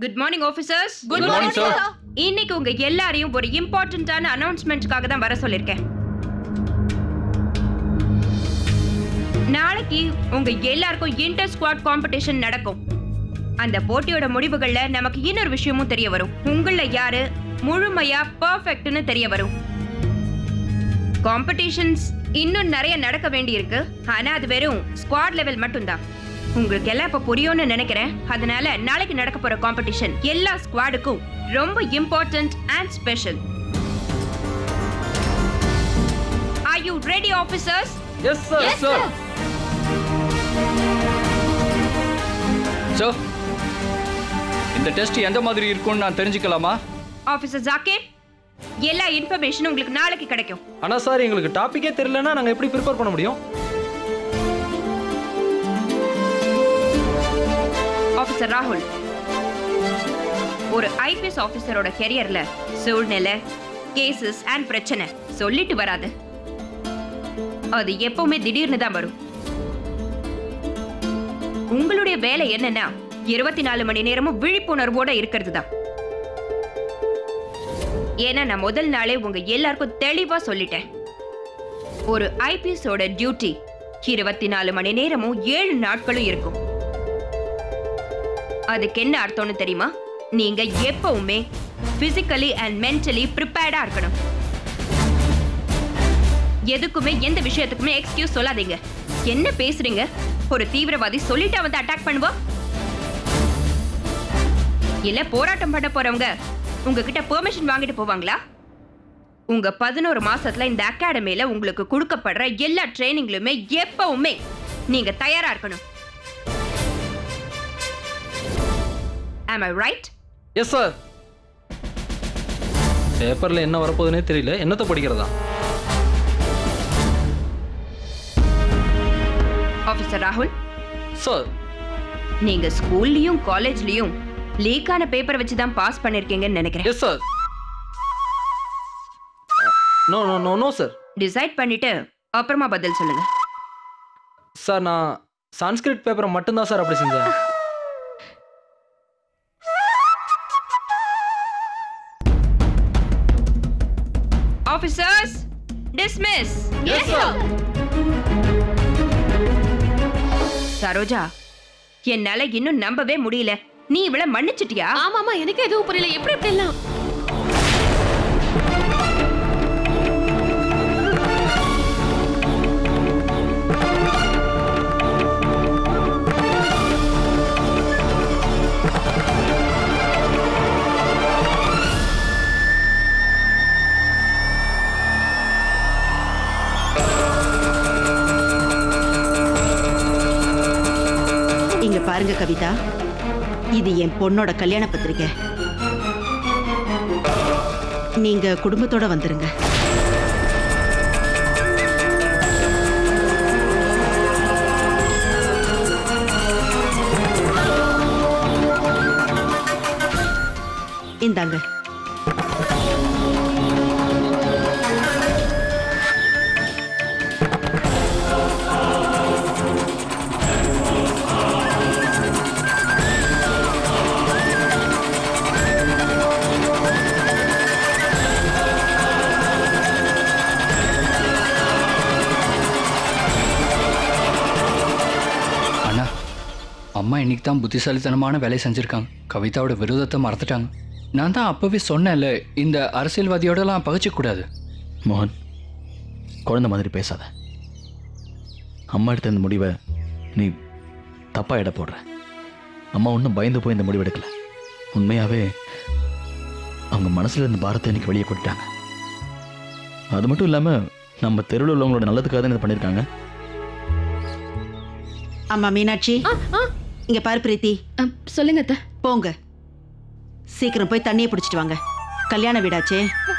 Good morning officers Good morning, sir. இன்னைக்கு உங்க எல்லாரையும் ஒரு இம்பார்ட்டன்டான அனௌன்ஸ்மெண்ட்காக தான் வர சொல்லிருக்கேன் நாளைக்கு உங்க எல்லாருக்கும் இன்டர் ஸ்குவாட் காம்படிஷன் நடக்கும் அந்த போட்டியோட முடிவுகள்ல நமக்கு இன்னொரு விஷயமும் தெரிய வரும் உங்கள யாரு முழுமையா பர்ஃபெக்ட்னு தெரிய வரும் காம்படிஷன்ஸ் இன்னும் நிறைய நடக்க வேண்டியிருக்கு ஆனா அது வெறும் ஸ்குவாட் லெவல் மட்டும்தான் உங்களுக்கு எல்லாம் இப்ப புரியும்னு நினைக்கிறேன் அதனால நாளைக்கு நடக்க போற காம்படிஷன் எல்லா ஸ்குவாடுக்கும் ரொம்ப important and special are you ready officers yes sir Yes, sir sir. Sir இந்த டெஸ்ட் எந்த மாதிரி இருக்கும்னு நான் தெரிஞ்சுக்கலாமா ஆபீசர் ஜாக்கிர் எல்லா இன்ஃபர்மேஷனும் உங்களுக்கு நாளைக்கு கிடைக்கும் ஆனா சார் எங்களுக்கு டாபிக்கே தெரியலன்னா நாங்க எப்படி ப்ரிப்பேர் பண்ண முடியும் ஆபீசர் ராகுல் ஒரு ஐபிஎஸ் ஆபீசரோட கெரியர்ல சூழ்நிலை கேசஸ் அண்ட் பிரச்சனை சொல்லிட்டு வராது அது எப்பவுமே திடீர்னு தான் வரும் உங்களுடைய வேலை என்னன்னா இருபத்தி நாலு மணி நேரமும் விழிப்புணர்வோட இருக்கிறது தான் ஏன்னா நான் முதல் நாளே உங்க எல்லாருக்கும் தெளிவா சொல்லிட்டேன் ஒரு ஐபிஎஸ் ஓட டியூட்டி இருபத்தி நாலு மணி நேரமும் ஏழு நாட்களும் இருக்கும் அதுக்கு என்ன அர்த்தம்னு தெரியுமா நீங்க எப்பவுமே பிசிக்கலி அண்ட் மென்டலி ப்ரிப்பேர்டா இருக்கணும் எதுக்குமே எந்த விஷயத்துக்குமே எக்ஸ்கியூஸ் சொல்லாதீங்க என்ன பேசுறீங்க ஒரு தீவிரவாதி சொல்லிட்டு வந்து அட்டாக் பண்ணுவா இல்ல போராட்டம் பண்ண போறவங்க உங்ககிட்ட பெர்மிஷன் வாங்கிட்டு போவாங்களா உங்க பதினோரு மாசத்துல இந்த அகாடமில உங்களுக்கு கொடுக்கப்படுற எல்லா ட்ரைனிங்லுமே எப்பவுமே நீங்க தயாரா இருக்கணும் am I right yes sir பேப்பர்ல என்ன வரப்போகுதுன்னே தெரியல என்னத்தை படிக்கிறதா ஆஃபீஸர் ராகுல் சார் நீங்க ஸ்கூல்லயும் காலேஜ்லயும் லீக்கான பேப்பர் வச்சு தான் பாஸ் பண்ணிருக்கீங்கன்னு நினைக்கிறேன் yes sir no no no no sir decide பண்ணிட்டு அப்புறமா பதில் சொல்லுங்க சார் நான் சான்ஸ்கிரிட் பேப்பரை மட்டும்தான் சார் அப்படி செஞ்சேன் officers dismiss Yes, sir. Saroja என்னால இன்னும் நம்பவே முடியல நீ இவள மன்னிச்சிட்டியா ஆமாமா எனக்கு எதுவும் புரியல எப்படி இப்படி எல்லாம் இங்க பாருங்க கவிதா இது என் பொண்ணோட கல்யாண பத்திரிக்கை நீங்க குடும்பத்தோட வந்துருங்க இந்தாங்க அண்ணா அம்மா இன்னைக்கு தான் புத்திசாலித்தனமான வேலையை செஞ்சுருக்காங்க கவிதாவோட விரோதத்தை மறந்துட்டாங்க நான் தான் அப்போவே சொன்னேன்ல இந்த அரசியல்வாதியோடலாம் பகச்சிக்கூடாது மோகன் குழந்தை மாதிரி பேசாத அம்மா எடுத்த இந்த முடிவை நீ தப்பா இட போடுற அம்மா ஒன்றும் பயந்து போய் இந்த முடிவு எடுக்கல உண்மையாவே அவங்க மனசுல இருந்த பாரத்தை இன்னைக்கு வெளியே கொட்டிட்டாங்க அது மட்டும் இல்லாம நம்ம தெருவில் உள்ளவங்களோட நல்லதுக்காக தான் இதை பண்ணியிருக்காங்க ஆமா மீனாட்சி ஆ, ஆ, இங்க பாரு பிரீத்தி அ, சொல்லுங்க அத்தை. போங்க சீக்கிரம் போய் தண்ணியை பிடிச்சிட்டு வாங்க கல்யாண வீடாச்சே